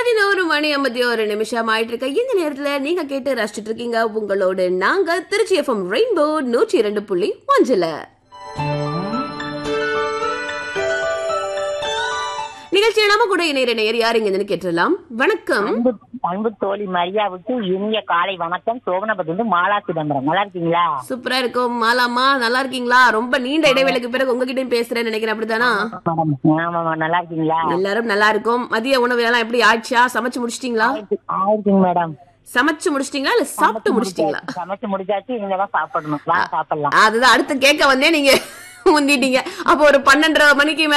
பதினோரு மணி ஐம்பத்தி ஒரு நிமிஷம் ஆயிட்டு இருக்க இந்த நேரத்துல நீங்க கேட்டு ரசிச்சிட்டு இருக்கீங்க உங்களோட நாங்க திருச்சி எஃப்எம் ரெயின்போ நூற்றி இரண்டு புள்ளி ஒன்றுல நிகழ்ச்சியை நாம கூட இணையற நேர் யார் இங்க கேட்டுடலாம் வணக்கம் அன்பு அன்பு தோழி மரியாவுக்கு இனிய காலை வணக்கம் சோபனபத்து மாலா சிதம்பரம் நல்லா இருக்கீங்களா சூப்பரா இருக்கும் மாலாமா நல்லா இருக்கீங்களா ரொம்ப நீண்ட இடைவேளைக்கு பிறகு உங்ககிட்டயும் பேசுறேன்னு நினைக்கிறேன் அப்படித்தானா மேடம் ஆமாமா நல்லா இருக்கீங்களா எல்லாரும் நல்லா இருக்கும் மதிய உணவு எல்லாம் எப்படி ஆச்சா சமைச்சு முடிச்சிட்டீங்களா ஆயிருக்குங்க மேடம் சமைச்சு முடிச்சிட்டீங்களா இல்ல சாப்பிட்டு முடிச்சிட்டீங்களா சமைச்சு முடிச்சாச்சு இனிமேதான் சாப்பிடணும் வா சாப்பிடலாம் அதுதான் அடுத்து கேட்க வந்தே நீங்க முந்திட்டீங்க அப்போ ஒரு பன்னெண்டரை மணிக்கு மேல